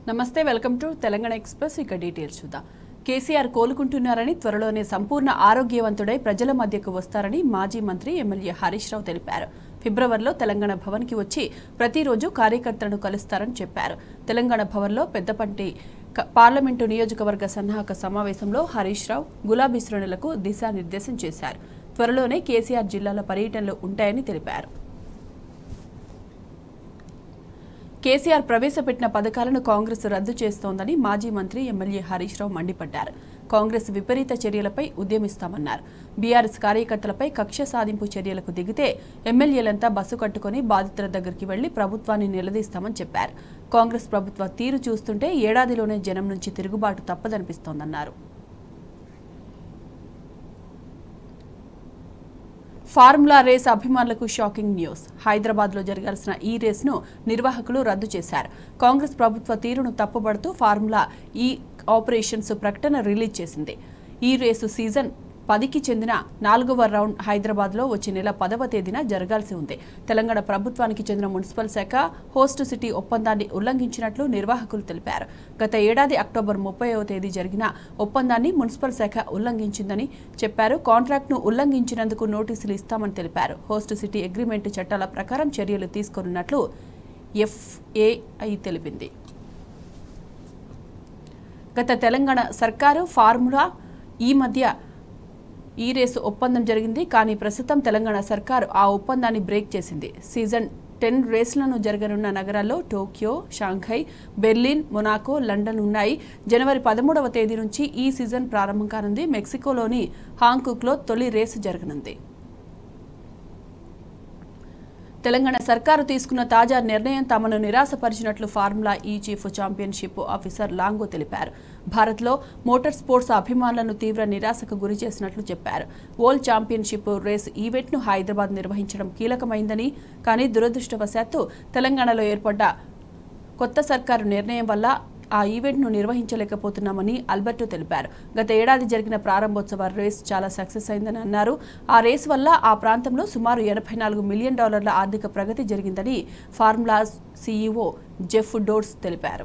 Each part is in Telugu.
నమస్తే వెల్కమ్ టు తెలంగాణ ఎక్స్ప్రెస్ ఇక డీటెయిల్స్ చూద్దాం కేసీఆర్ కోలుకుంటున్నారని త్వరలోనే సంపూర్ణ ఆరోగ్యవంతుడై ప్రజల మధ్యకు వస్తారని మాజీ మంత్రి ఎమ్మెల్యే హరీష్ రావు తెలిపారు ఫిబ్రవరిలో తెలంగాణ భవన్కి వచ్చి ప్రతిరోజు కార్యకర్తలను కలుస్తారని చెప్పారు తెలంగాణ భవన్లో పెద్దపంటి క- పార్లమెంటు నియోజకవర్గ సన్నాహక సమావేశంలో హరీష్ రావు గులాబీ శ్రేణులకు దిశానిర్దేశం చేశారు త్వరలోనే కేసీఆర్ జిల్లాల పర్యటనలు ఉంటాయని తెలిపారు కేసీఆర్ ప్రవేశపెట్టిన పథకాలను కాంగ్రెస్ రద్దు చేస్తోందని మాజీ మంత్రి ఎమ్మెల్యే హరీష్ రావు మండిపడ్డారు కాంగ్రెస్ విపరీత చర్యలపై ఉద్యమిస్తామన్నారు బీఆర్ఎస్ కార్యకర్తలపై కక్ష సాధింపు చర్యలకు దిగితే ఎమ్మెల్యేలంతా బస్సు కట్టుకుని బాధితుల దగ్గరికి వెళ్లి ప్రభుత్వాన్ని నిలదీస్తామని చెప్పారు కాంగ్రెస్ ప్రభుత్వ తీరు చూస్తుంటే ఏడాదిలోనే జనం నుంచి తిరుగుబాటు తప్పదనిపిస్తోందన్నారు ఫార్ములా రేస్ అభిమానులకు షాకింగ్ న్యూస్ హైదరాబాద్ లో జరగాల్సిన ఈ రేసును నిర్వాహకులు రద్దు చేశారు కాంగ్రెస్ ప్రభుత్వ తీరును తప్పుబడుతూ ఫార్ములా ఈ ఆపరేషన్స్ ప్రకటన రిలీజ్ చేసింది ఈ రేసు సీజన్ పదికి చెందిన నాలుగవ రౌండ్ హైదరాబాద్ లో వచ్చే నెల పదవ తేదీన జరగాల్సి ఉంది తెలంగాణ ప్రభుత్వానికి చెందిన మున్సిపల్ శాఖ హోస్ట్ సిటీ ఒప్పందాన్ని ఉల్లంఘించినట్లు నిర్వాహకులు తెలిపారు గత ఏడాది అక్టోబర్ ముప్పైవ తేదీ జరిగిన ఒప్పందాన్ని మున్సిపల్ శాఖ ఉల్లంఘించిందని చెప్పారు కాంట్రాక్ట్ను ఉల్లంఘించినందుకు నోటీసులు ఇస్తామని తెలిపారు హోస్ట్ సిటీ అగ్రిమెంట్ చట్టాల ప్రకారం చర్యలు తీసుకోనున్నట్లు ఎఫ్ఏఐ తెలిపింది గత తెలంగాణ సర్కారు ఫార్ములా ఈ మధ్య ఈ రేసు ఒప్పందం జరిగింది కానీ ప్రస్తుతం తెలంగాణ సర్కారు ఆ ఒప్పందాన్ని బ్రేక్ చేసింది సీజన్ టెన్ రేసులను జరగనున్న నగరాల్లో Tokyo Shanghai Berlin Monaco London ఉన్నాయి జనవరి పదమూడవ తేదీ నుంచి ఈ సీజన్ ప్రారంభం కానుంది మెక్సికోలోని హాంకాంగ్లో తొలి రేసు జరగనుంది తెలంగాణ సర్కారు తీసుకున్న తాజా నిర్ణయం తమను నిరాశపరిచినట్లు Formula E chief championship officer Longo తెలిపారు భారత్లో మోటార్ స్పోర్ట్స్ అభిమానులను తీవ్ర నిరాశకు గురి చేసినట్లు చెప్పారు వరల్డ్ ఛాంపియన్షిప్ రేస్ ఈవెంట్ను హైదరాబాద్ నిర్వహించడం కీలకమైందని కానీ దురదృష్టవశాత్తు తెలంగాణలో ఏర్పడ్డ కొత్త సర్కారు నిర్ణయం వల్ల ఆ ఈవెంట్ను నిర్వహించలేకపోతున్నామని అల్బర్టో తెలిపారు గత ఏడాది జరిగిన ప్రారంభోత్సవ రేస్ చాలా సక్సెస్ అయిందని అన్నారు ఆ రేస్ వల్ల ఆ ప్రాంతంలో సుమారు ఎనభై నాలుగు మిలియన్ డాలర్ల ఆర్థిక ప్రగతి జరిగిందని ఫార్ములా సీఈఓ జెఫ్ డోర్స్ తెలిపారు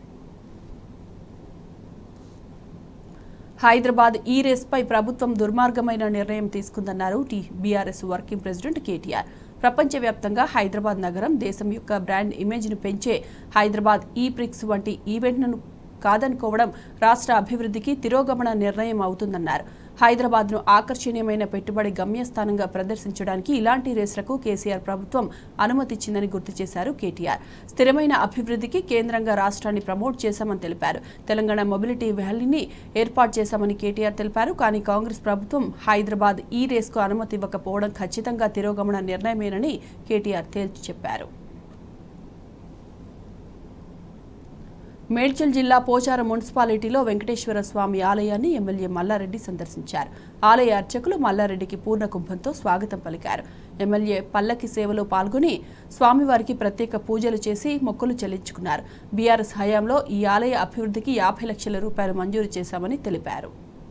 హైదరాబాద్ ఈ రేస్పై ప్రభుత్వం దుర్మార్గమైన నిర్ణయం తీసుకుందన్నారు T BRS working president KTR ప్రపంచవ్యాప్తంగా హైదరాబాద్ నగరం దేశం యొక్క బ్రాండ్ ఇమేజ్ను పెంచే హైదరాబాద్ ఈ ప్రిక్స్ వంటి ఈవెంట్ను కాదనుకోవడం రాష్ట్ర అభివృద్ధికి తిరోగమన నిర్ణయం అవుతుందన్నారు హైదరాబాద్ను ఆకర్షణీయమైన పెట్టుబడి గమ్యస్థానంగా ప్రదర్శించడానికి ఇలాంటి రేసులకు కేసీఆర్ ప్రభుత్వం అనుమతిచ్చిందని గుర్తు చేశారు కేటీఆర్ స్థిరమైన అభివృద్ధికి కేంద్రంగా రాష్ట్రాన్ని ప్రమోట్ చేశామని తెలిపారు తెలంగాణ మొబిలిటీ వ్యాలీని ఏర్పాటు చేశామని కేటీఆర్ తెలిపారు కానీ కాంగ్రెస్ ప్రభుత్వం హైదరాబాద్ ఈ రేసుకు అనుమతి ఇవ్వకపోవడం ఖచ్చితంగా తిరోగమన నిర్ణయమేనని కేటీఆర్ తేల్చి చెప్పారు మేడ్చల్ జిల్లా పోచారం మున్సిపాలిటీలో వెంకటేశ్వర స్వామి ఆలయాన్ని ఎమ్మెల్యే మల్లారెడ్డి సందర్శించారు ఆలయ అర్చకులు మల్లారెడ్డికి పూర్ణ కుంభంతో స్వాగతం పలికారు ఎమ్మెల్యే పల్లకి సేవలో పాల్గొని స్వామివారికి ప్రత్యేక పూజలు చేసి మొక్కులు చెల్లించుకున్నారు బీఆర్ఎస్ హయాంలో ఈ ఆలయ అభివృద్ధికి యాభై లక్షల రూపాయలు మంజూరు చేశామని తెలిపారు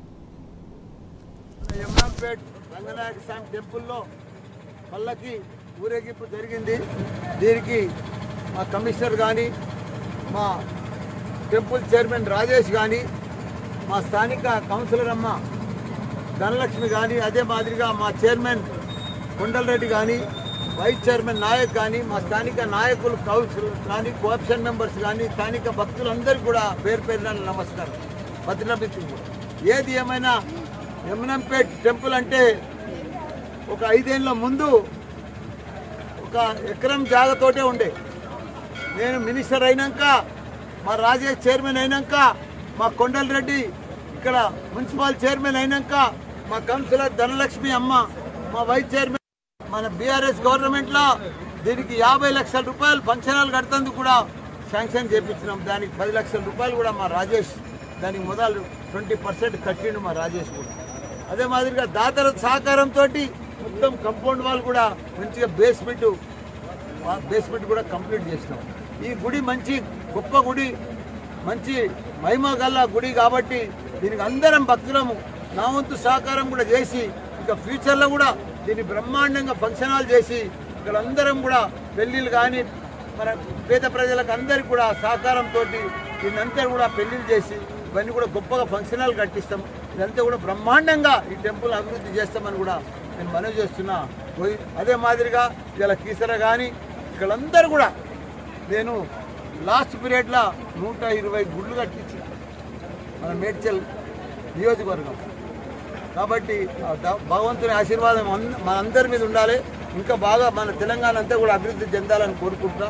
యమునాపేట్ రంగనాయక స్వామి టెంపుల్లో పల్లకి ఊరేగింపు జరిగింది దీనికి మా కమిషనర్ కానీ మా టెంపుల్ చైర్మన్ రాజేష్ కానీ మా స్థానిక కౌన్సిలర్ అమ్మ ధనలక్ష్మి కానీ అదే మాదిరిగా మా చైర్మన్ కొండలరెడ్డి కానీ వైస్ చైర్మన్ నాయక్ కానీ మా స్థానిక నాయకులు కౌన్సిల్ కానీ కోఆప్షన్ మెంబర్స్ కానీ స్థానిక భక్తులందరికీ కూడా పేరు పేరున నమస్కారం భద్రమిత్రులు ఏది ఏమైనా యమునంపేట్ టెంపుల్ అంటే ఒక ఐదేళ్ల ముందు ఒక ఎకరం జాగతోటే ఉండే నేను మినిస్టర్ అయినాక మా రాజేష్ చైర్మన్ అయినాక మా కొండలరెడ్డి ఇక్కడ మున్సిపల్ చైర్మన్ అయినాక మా కౌన్సిలర్ ధనలక్ష్మి అమ్మ మా వైస్ చైర్మన్ మన బీఆర్ఎస్ గవర్నమెంట్లో దీనికి యాభై లక్షల రూపాయలు ఫంక్షన్ హాల్ కడుతందుకు కూడా శాంక్షన్ చేపించినాం దానికి పది లక్షల రూపాయలు కూడా మా రాజేష్ దానికి మొదలు ట్వంటీ పర్సెంట్ కట్టిండు మా రాజేష్ కూడా అదే మాదిరిగా దాతల సహకారంతో మొత్తం కంపౌండ్ వాల్ కూడా మంచిగా బేస్మెంట్ బేస్మెంట్ కూడా కంప్లీట్ చేసినాం ఈ గుడి మంచి గొప్ప గుడి మంచి మహిమ గల్ల గుడి కాబట్టి దీనికి అందరం భక్తులము నా వంతు సహకారం కూడా చేసి ఇక ఫ్యూచర్లో కూడా దీన్ని బ్రహ్మాండంగా ఫంక్షన్ హాల్ చేసి ఇక్కడ అందరం కూడా పెళ్ళిళ్ళు కానీ మన పేద ప్రజలకు అందరికీ కూడా సహకారంతో దీన్నంతా కూడా పెళ్లిళ్ళు చేసి ఇవన్నీ కూడా గొప్పగా ఫంక్షన్ హాల్ కట్టిస్తాం ఇదంతా కూడా బ్రహ్మాండంగా ఈ టెంపుల్ అభివృద్ధి చేస్తామని కూడా నేను మనవి చేస్తున్నా పోయి అదే మాదిరిగా ఇలా కీసర కానీ ఇక్కడందరూ కూడా నేను లాస్ట్ పీరియడ్లో నూట ఇరవై గుళ్ళు కట్టించిన మన మేడ్చల్ నియోజకవర్గం కాబట్టి ఆ ద- భగవంతుని ఆశీర్వాదం అన్- మన అందరి మీద ఉండాలి ఇంకా బాగా మన తెలంగాణ అంతా కూడా అభివృద్ధి చెందాలని కోరుకుంటున్నా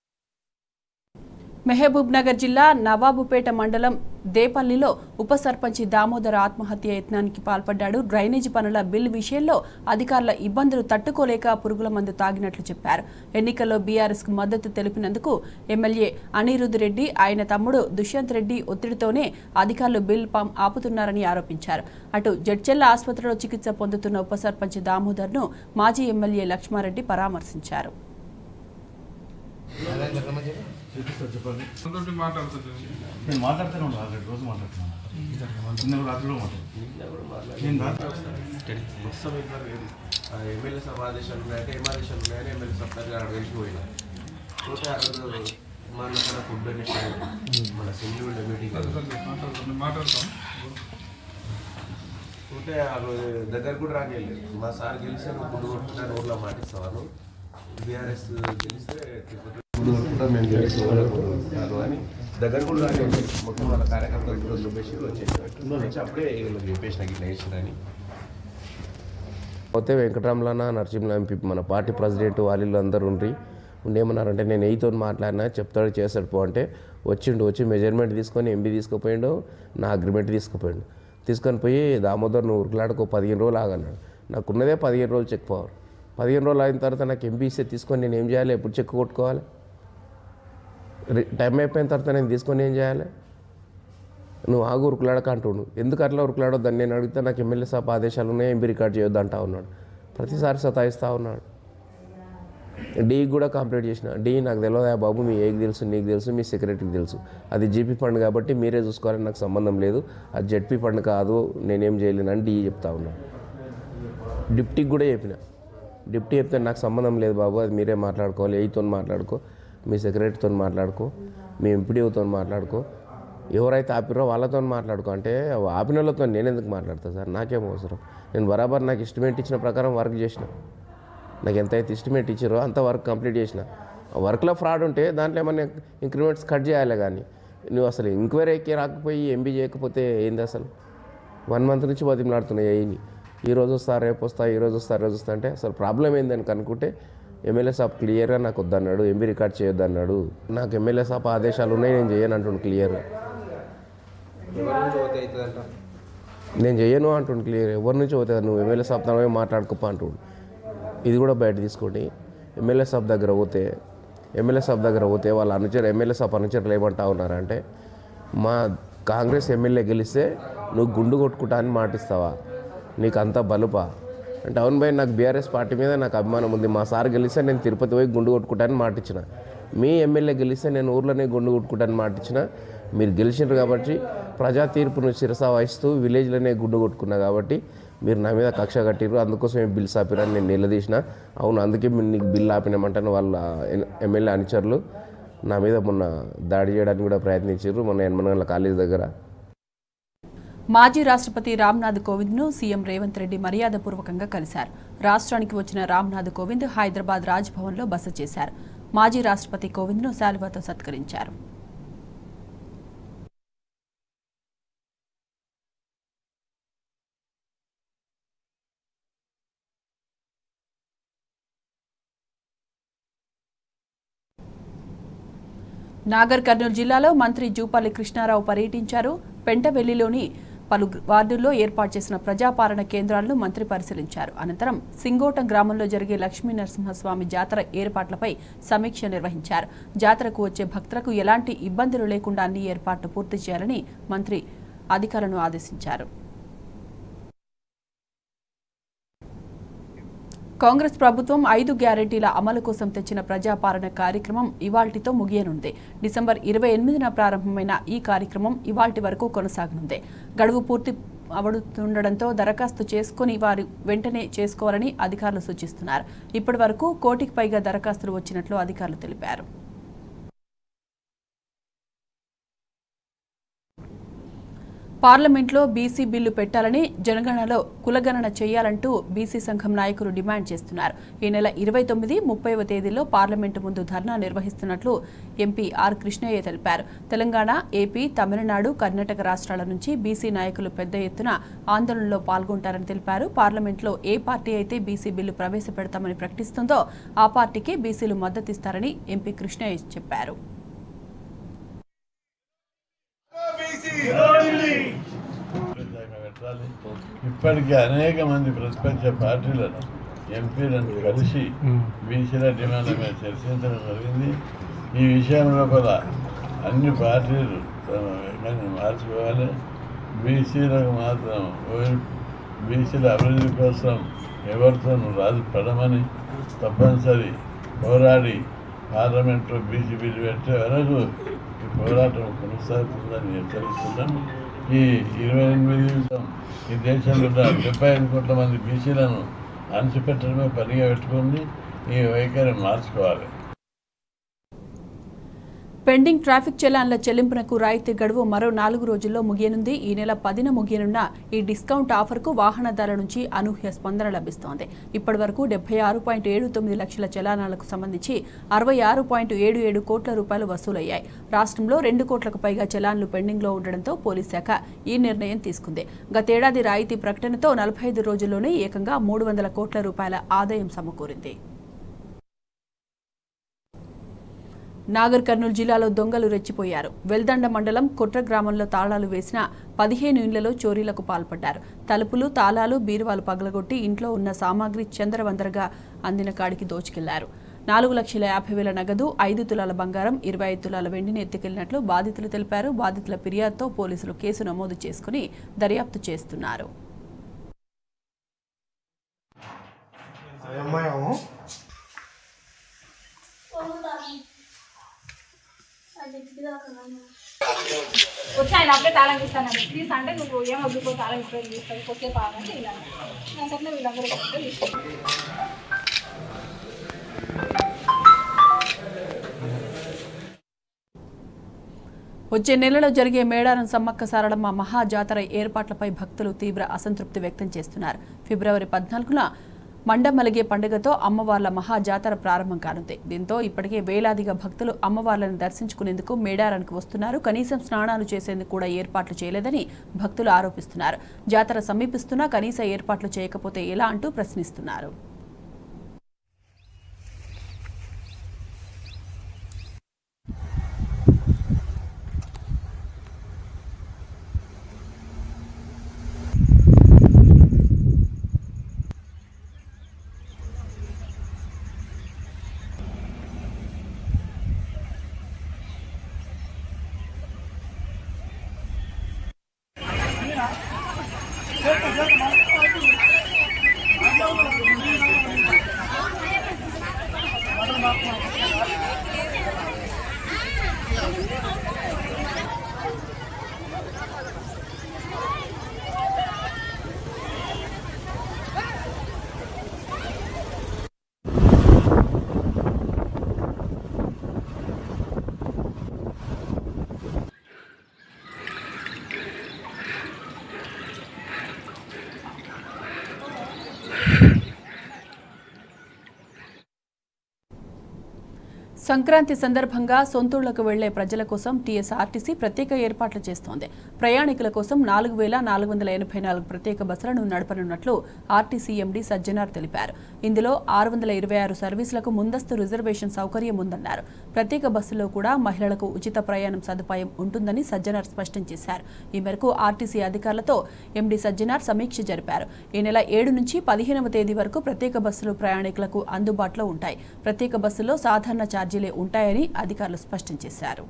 మెహబూబ్ నగర్ జిల్లా నవాబుపేట మండలం దేపల్లిలో ఉప సర్పంచి దామోదర్ ఆత్మహత్య యత్నానికి పాల్పడ్డాడు డ్రైనేజీ పనుల బిల్ విషయంలో అధికారుల ఇబ్బందులు తట్టుకోలేక పురుగుల మందు తాగినట్లు చెప్పారు ఎన్నికల్లో బీఆర్ఎస్ కు మద్దతు తెలిపినందుకు ఎమ్మెల్యే అనిరుద్ రెడ్డి ఆయన తమ్ముడు దుష్యంత్ రెడ్డి ఒత్తిడితోనే అధికారులు బిల్ పంప్ ఆపుతున్నారని ఆరోపించారు అటు జడ్చెల్ల ఆసుపత్రిలో చికిత్స పొందుతున్న ఉప సర్పంచ్ దామోదర్ను మాజీ ఎమ్మెల్యే లక్ష్మారెడ్డి పరామర్శించారు అందరితో మాట్లాడుతుంటుంది నేను మాట్లాడుతూనే ఉన్నాను ఆల్రెడీ రోజు మాట్లాడుతున్నాను నిన్న కూడా రాత్రి కూడా మాట్లాడుతున్నాను నేను రాత్రి మొత్తం ఇద్దరు వేరు ఎమ్మెల్యే సభ ఆదేశాలు ఉన్నాయంటే ఏం ఆదేశాలు ఉన్నాయని ఎమ్మెల్యే సభ దగ్గర అక్కడ వెళ్ళిపోయినా పోతే ఆ రోజు మన అక్కడ ఫుడ్ డొనేషన్ మన సింగిల్ మీటింగ్ మాట్లాడుతుంది మాట్లాడతాం పోతే ఆ రోజు దగ్గర కూడా రాకెళ్ళలేదు మా సార్ గెలిస్తే నువ్వు గుండు కొట్టుకుంటా ఊర్లో మాటిస్తాను బీఆర్ఎస్ గెలిస్తే తిరుపతి గుండు కొట్టుకుంటా మేము గెలిచి అని దగ్గర కూడా రాకెళ్ళలేదు మొత్తం వాళ్ళ కార్యకర్తలు కూడా దుబ్బేసి వచ్చేసి వచ్చి అప్పుడే వీళ్ళకి చెప్పేసిన ఇట్లా వేసిరని పోతే వెంకటరమలన్న నరసింహ ఎంపీ మన పార్టీ ప్రెసిడెంట్ వాళ్ళు అందరూ ఉండ్రి ఉండేమన్నారంటే నేను ఎయితో మాట్లాడినా చెప్తాడు చేస్తాడు పో అంటే వచ్చిండు వచ్చి మెజర్మెంట్ తీసుకొని ఎంబీ తీసుకుపోయిండు నా అగ్రిమెంట్ తీసుకుపోయిండు తీసుకొని పోయి దామోదర్ నువ్వు ఉరుకులాడుకో పదిహేను రోజులు ఆగన్నాడు నాకు ఉన్నదే పదిహేను రోజులు చెక్ పవర్ పదిహేను రోజులు అయిన తర్వాత నాకు ఎంబీ ఇస్తే తీసుకొని నేను ఏం చేయాలి ఎప్పుడు చెక్ కొట్టుకోవాలి రి- టైం అయిపోయిన తర్వాత నేను తీసుకొని ఏం చేయాలి నువ్వు ఆగు ఉరుకులాడక అంటుండు ఎందుకు అట్లా ఉరుకులాడొద్దని నేను అడిగితే నాకు ఎమ్మెల్యే సాబ్ ఆదేశాలు ఉన్నాయి ఎంపీ రికార్డ్ చేయొద్దు అంటా ఉన్నాడు ప్రతిసారి సతాయిస్తూ ఉన్నాడు డీకి కూడా కంప్లీట్ చేసిన డీ నాకు తెలియదా బాబు మీ ఏకి తెలుసు నీకు తెలుసు మీ సెక్రటరీకి తెలుసు అది జీపీ ఫండ్ కాబట్టి మీరే చూసుకోవాలని నాకు సంబంధం లేదు అది జెడ్పీ ఫండ్ కాదు నేనేం చేయలేనని డీ చెప్తా ఉన్నాను డిప్టీకి కూడా చెప్పిన డిప్టీ చెప్తే నాకు సంబంధం లేదు బాబు అది మీరే మాట్లాడుకోవాలి ఎయితో మాట్లాడుకో మీ సెక్రటరీతో మాట్లాడుకో మీ ఎంపీడీతో మాట్లాడుకో ఎవరైతే ఆపిరో వాళ్ళతో మాట్లాడుకో అంటే ఆపిన వాళ్ళతో నేను ఎందుకు మాట్లాడతా సార్ నాకేం అవసరం నేను బరాబర్ నాకు ఇస్టిమేట్ ఇచ్చిన ప్రకారం వర్క్ చేసిన నాకు ఎంతైతే ఇస్టిమేట్ ఇచ్చారో అంత వర్క్ కంప్లీట్ చేసిన ఆ వర్క్లో ఫ్రాడ్ ఉంటే దాంట్లో ఏమైనా ఇంక్రిమెంట్స్ కట్ చేయాలి కానీ నువ్వు అసలు ఎంక్వైరీకి రాకపోయి ఎంబీ చేయకపోతే ఏంది అసలు వన్ మంత్ నుంచి బతిమలాడుతున్నాయి అయ్యి ఈ రోజు వస్తా రేపు వస్తా ఈ రోజు వస్తా రేపు వస్తా అంటే అసలు ప్రాబ్లం ఏందని కనుక్కుంటే ఎమ్మెల్యే సాబ్ క్లియర్గా నాకు వద్దన్నాడు ఎంబీ రికార్డ్ చేయొద్దన్నాడు నాకు ఎమ్మెల్యే సాబ్ ఆదేశాలు ఉన్నాయి నేను చేయను అంటుండు క్లియర్గా ఎవరి నుంచి పోతే అవుతుందంట నేను చెయ్యను అంటుండు క్లియర్ ఎవరి నుంచి పోతుంది నువ్వు ఎమ్మెల్యే సాబ్ తనవే మాట్లాడుకోపా అంటుండు ఇది కూడా బయట తీసుకోండి ఎమ్మెల్యే సాబ్ దగ్గర పోతే ఎమ్మెల్యే సాబ్ దగ్గర పోతే వాళ్ళ అనుచరు ఎమ్మెల్యే సాబ్ అనుచరులు ఏమంటా ఉన్నారంటే మా కాంగ్రెస్ ఎమ్మెల్యే గెలిస్తే నువ్వు గుండు కొట్టుకుంటా అని మాటిస్తావా నీకు అంత బలుపా అంటే అవును భయ్ నాకు బీఆర్ఎస్ పార్టీ మీద నాకు అభిమానం ఉంది మా సార్ గెలిస్తే నేను తిరుపతి పోయి గుండు కొట్టుకుంటానని మాటిచ్చిన మీ ఎమ్మెల్యే గెలిస్తే నేను ఊర్లోనే గుండు కొట్టుకుంటానని మాటిచ్చిన మీరు గెలిచినారు కాబట్టి ప్రజా తీర్పును శిరస వహిస్తూ విలేజ్లోనే గుండు కొట్టుకున్నా కాబట్టి మీరు నా మీద కక్ష కట్టిరు అందుకోసం బిల్స్ ఆపిరని నేను నిలదీసిన అవును అందుకే మీరు నీకు బిల్ ఆపినామంటాను వాళ్ళ ఎన్- ఎమ్మెల్యే అనుచరులు నా మీద మొన్న దాడి చేయడానికి కూడా ప్రయత్నించారు మొన్న ఎనమనగల కాలేజ్ దగ్గర మాజీ రాష్ట్రపతి రామ్నాథ్ కోవింద్ ను సీఎం రేవంత్ రెడ్డి మర్యాదపూర్వకంగా కలిశారు రాష్ట్రానికి వచ్చిన రామ్నాథ్ కోవింద్ హైదరాబాద్ రాజ్భవన్ లో బస చేశారు మాజీ రాష్ట్రపతి కోవింద్ ను శాలువాతో సత్కరించారు నాగర్ కర్నూలు జిల్లాలో మంత్రి జూపల్లి కృష్ణారావు పర్యటించారు పెంటవెల్లిలోని పలు వార్డుల్లో ఏర్పాటు చేసిన ప్రజాపాలన కేంద్రాలను మంత్రి పరిశీలించారు అనంతరం సింగోటం గ్రామంలో జరిగే లక్ష్మీ నరసింహస్వామి జాతర ఏర్పాట్లపై సమీక్ష నిర్వహించారు జాతరకు వచ్చే భక్తులకు ఎలాంటి ఇబ్బందులు లేకుండా అన్ని ఏర్పాట్లు పూర్తి చేయాలని మంత్రి అధికారులను ఆదేశించారు కాంగ్రెస్ ప్రభుత్వం ఐదు గ్యారెంటీల అమలు కోసం తెచ్చిన ప్రజాపాలన కార్యక్రమం ఇవాల్టితో ముగియనుంది డిసెంబర్ ఇరవై ఎనిమిదిన ప్రారంభమైన ఈ కార్యక్రమం ఇవాల్టి వరకు కొనసాగనుంది గడువు పూర్తి అవడుతుండడంతో దరఖాస్తు చేసుకుని వారు వెంటనే చేసుకోవాలని అధికారులు సూచిస్తున్నారు ఇప్పటి వరకు కోటికి పైగా దరఖాస్తులు వచ్చినట్లు అధికారులు తెలిపారు పార్లమెంట్లో బీసీ బిల్లు పెట్టాలని జనగణనలో కులగణన చేయాలంటూ బీసీ సంఘం నాయకులు డిమాండ్ చేస్తున్నారు ఈ నెల ఇరవై తొమ్మిది ముప్పైవ తేదీలో పార్లమెంటు ముందు ధర్నా నిర్వహిస్తున్నట్లు ఎంపీ ఆర్ కృష్ణయ్య తెలిపారు తెలంగాణ ఏపీ తమిళనాడు కర్ణాటక రాష్ట్రాల నుంచి బీసీ నాయకులు పెద్ద ఎత్తున ఆందోళనలో పాల్గొంటారని తెలిపారు పార్లమెంట్లో ఏ పార్టీ అయితే బీసీ బిల్లు ప్రవేశపెడతామని ప్రకటిస్తుందో ఆ పార్టీకే బీసీలు మద్దతిస్తారని ఎంపీ కృష్ణయ్య చెప్పారు పెట్టాలి ఇప్పటికీ అనేక మంది ప్రతిపక్ష పార్టీలను ఎంపీలను కలిసి బీసీల డిమాండ్ల మీద చర్చించడం జరిగింది ఈ విషయంలో కూడా అన్ని పార్టీలు తమ వైఖరిని మార్చుకోవాలి బీసీలకు మాత్రం ఓ- బీసీల అభివృద్ధి కోసం ఎవరితో రాజు పడమని తప్పనిసరి పోరాడి పార్లమెంట్లో బీసీ బిల్లు పెట్టే వరకు ఈ పోరాటం కొనసాగుతుందని హెచ్చరిస్తున్నాం ఈ ఇరవై ఎనిమిది ఈ దేశంలో ఉన్న డెబ్బై ఐదు కోట్ల మంది బీసీలను అణచిపెట్టడమే పనిగా పెట్టుకుంది ఈ వైఖరి మార్చుకోవాలి పెండింగ్ ట్రాఫిక్ చలాన్ల చెల్లింపునకు రాయితీ గడువు మరో నాలుగు రోజుల్లో ముగియనుంది ఈ నెల పదిన ముగియనున్న ఈ డిస్కౌంట్ ఆఫర్కు వాహనదారుల నుంచి అనూహ్య స్పందన లభిస్తోంది ఇప్పటి వరకు డెబ్బై ఆరు పాయింట్ ఏడు తొమ్మిది లక్షల చలానాలకు సంబంధించి అరవై ఆరు పాయింట్ ఏడు ఏడు కోట్ల రూపాయలు వసూలయ్యాయి రాష్ట్రంలో రెండు కోట్లకు పైగా చలాన్లు పెండింగ్లో ఉండడంతో పోలీస్ శాఖ ఈ నిర్ణయం తీసుకుంది గతేడాది రాయితీ ప్రకటనతో నలభై ఐదు రోజుల్లోనే ఏకంగా మూడు వందల కోట్ల రూపాయల ఆదాయం సమకూరింది నాగర్ కర్నూలు జిల్లాలో దొంగలు రెచ్చిపోయారు వెల్దండ మండలం కొట్ర గ్రామంలో తాళాలు వేసిన పదిహేను ఇండ్లలో చోరీలకు పాల్పడ్డారు తలుపులు తాళాలు బీరువాలు పగలగొట్టి ఇంట్లో ఉన్న సామాగ్రి చందరవందరగా అందిన కాడికి దోచుకెళ్లారు నాలుగు లక్షల యాభై వేల నగదు ఐదు తులాల బంగారం ఇరవై ఐదు తులాల వెండిని ఎత్తుకెళ్లినట్లు బాధితులు తెలిపారు బాధితుల ఫిర్యాదుతో పోలీసులు కేసు నమోదు చేసుకుని దర్యాప్తు చేస్తున్నారు వచ్చి ఆయన అప్పుడే తాళం ఇస్తాను ప్లీజ్ అంటే నువ్వు ఏం వద్దుకో తాళం ఇస్తే తీస్తావు కొద్దిసేపు ఆగంటే ఇలా అంటే వీళ్ళందరూ వస్తే తీసుకుంటారు. వచ్చే నెలలో జరిగే మేడారం సమ్మక్క సారలమ్మ మహా జాతర ఏర్పాట్లపై భక్తులు తీవ్ర అసంతృప్తి వ్యక్తం చేస్తున్నారు ఫిబ్రవరి పద్నాలుగున మండమలిగే పండుగతో అమ్మవార్ల మహా జాతర ప్రారంభం కానుంది దీంతో ఇప్పటికే వేలాదిగా భక్తులు అమ్మవార్లను దర్శించుకునేందుకు మేడారానికి వస్తున్నారు కనీసం స్నానాలు చేసేందుకు కూడా ఏర్పాట్లు చేయలేదని భక్తులు ఆరోపిస్తున్నారు జాతర సమీపిస్తున్నా కనీస ఏర్పాట్లు చేయకపోతే ఎలా అంటూ ప్రశ్నిస్తున్నారు సంక్రాంతి సందర్భంగా సొంతూళ్లకు వెళ్లే ప్రజల కోసం టీఎస్ఆర్టీసీ ప్రత్యేక ఏర్పాట్లు చేస్తోంది ప్రయాణికుల కోసం నాలుగు వేల నాలుగు వందల ఎనభై నాలుగు ప్రత్యేక బస్సులను నడపనున్నట్లు ఆర్టీసీ ఎండీ సజ్జనార్ తెలిపారు ఇందులో ఆరు వందల ఇరవై ఆరు సర్వీసులకు ముందస్తు రిజర్వేషన్ సౌకర్యం ఉందన్నారు ప్రత్యేక బస్సులో కూడా మహిళలకు ఉచిత ప్రయాణం సదుపాయం ఉంటుందని సజ్జనార్ స్పష్టం చేశారు ఈ మేరకు ఆర్టీసీ అధికారులతో ఎండీ సజ్జనార్ సమీక్ష జరిపారు ఈ నెల ఏడు నుంచి పదిహేనవ తేదీ వరకు ప్రత్యేక బస్సులు ప్రయాణికులకు అందుబాటులో ఉంటాయి ప్రత్యేక బస్సుల్లో సాధారణ ఛార్జీలే ఉంటాయని అధికారులు స్పష్టం చేశారు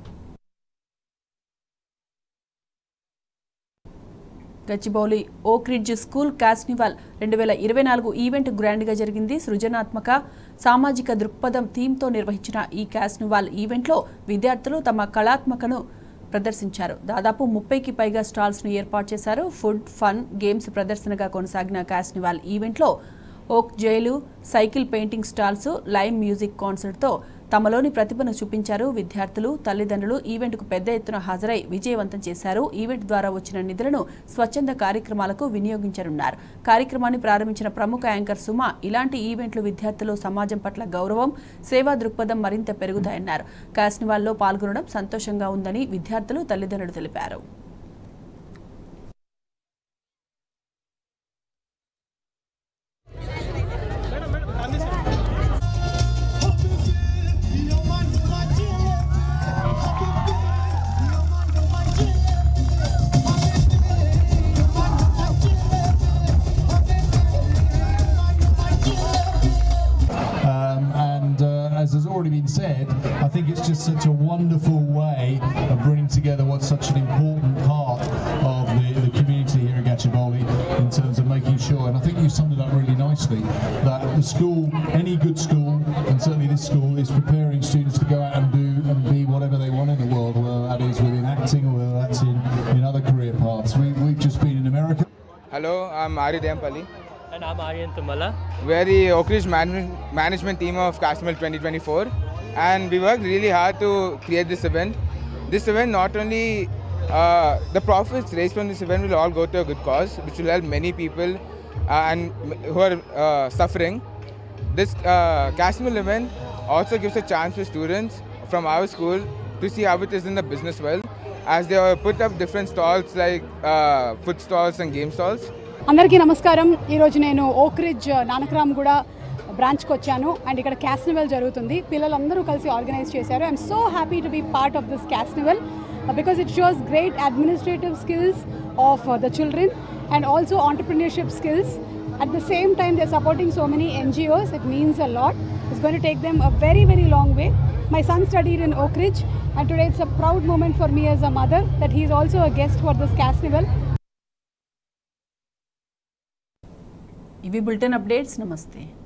గచ్చిబౌలి ఓక్ రిడ్జ్ స్కూల్ కాస్నివల్ రెండు వేల ఇరవై నాలుగు ఈవెంట్ గ్రాండ్గా జరిగింది సృజనాత్మక సామాజిక దృక్పథం థీమ్తో నిర్వహించిన ఈ కాస్నివాల్ ఈవెంట్లో విద్యార్థులు తమ కళాత్మకను ప్రదర్శించారు దాదాపు ముప్పైకి పైగా స్టాల్స్ను ఏర్పాటు చేశారు ఫుడ్ ఫన్ గేమ్స్ ప్రదర్శనగా కొనసాగిన కాస్నివాల్ ఈవెంట్లో ఓక్ జైలు cycle painting stalls live music కాన్సర్ట్తో తమలోని ప్రతిభను చూపించారు విద్యార్థులు తల్లిదండ్రులు ఈవెంట్కు పెద్ద ఎత్తున హాజరై విజయవంతం చేశారు ఈవెంట్ ద్వారా వచ్చిన నిధులను స్వచ్ఛంద కార్యక్రమాలకు వినియోగించనున్నారు కార్యక్రమాన్ని ప్రారంభించిన ప్రముఖ యాంకర్ సుమ ఇలాంటి ఈవెంట్లు విద్యార్థులు సమాజం పట్ల గౌరవం సేవా దృక్పథం మరింత పెరుగుతాయన్నారు కార్నివాల్లో పాల్గొనడం సంతోషంగా ఉందని విద్యార్థులు తల్లిదండ్రులు తెలిపారు Um, and uh, as has already been said, I think it's just such a wonderful way of bringing together what's such an important part of the, the community here at Gachibowli in terms of making sure, and I think you summed it up really nicely, that the school, any good school, and certainly this school, is preparing students to go out and do and be whatever they want in the world, whether that is within acting or whether that's in, in other career paths. We, we've just been in America. Hello, I'm Ari Dempalli. And I'm Aryan Tumala. We are the Oak Ridge management, management team of Castmel 2024 and we worked really hard to create this event. This event not only, uh, the profits raised from this event will all go to a good cause which will help many people uh, and m- who are uh, suffering. This uh, Castmel event also gives a chance for students from our school to see how it is in the business world as they uh, put up different stalls like uh, food stalls and game stalls. అందరికీ నమస్కారం ఈరోజు నేను ఓక్రిడ్జ్ నానక్రామ్ కూడా బ్రాంచ్కి వచ్చాను అండ్ ఇక్కడ క్యాస్నివల్ జరుగుతుంది పిల్లలందరూ కలిసి ఆర్గనైజ్ చేశారు I'm so happy to be part of this carnival because it shows great administrative skills of the children and also entrepreneurship skills at the same time they supporting so many NGOs it means a lot it's gonna take them a very very long way my son studied in Oakridge and today it's a proud moment for me as a mother that he is also a guest for this carnival ఇవి బులెటిన్ అప్డేట్స్ నమస్తే